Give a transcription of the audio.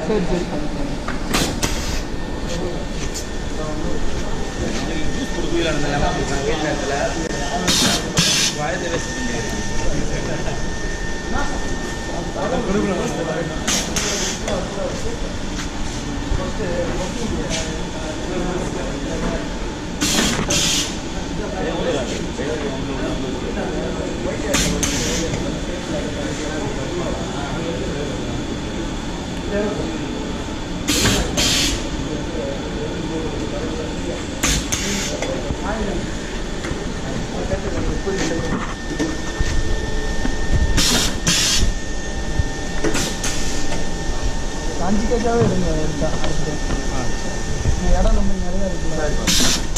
சரி சரி ஜூஸ் கொடுக்கல நேரத்தில் வயது வேஸ்ட் பண்ணிடுறேன் அஞ்சு கேஜாவே எடுங்க எடுத்தா அடுத்து இடம் நம்ம நிறையா இருக்குல்ல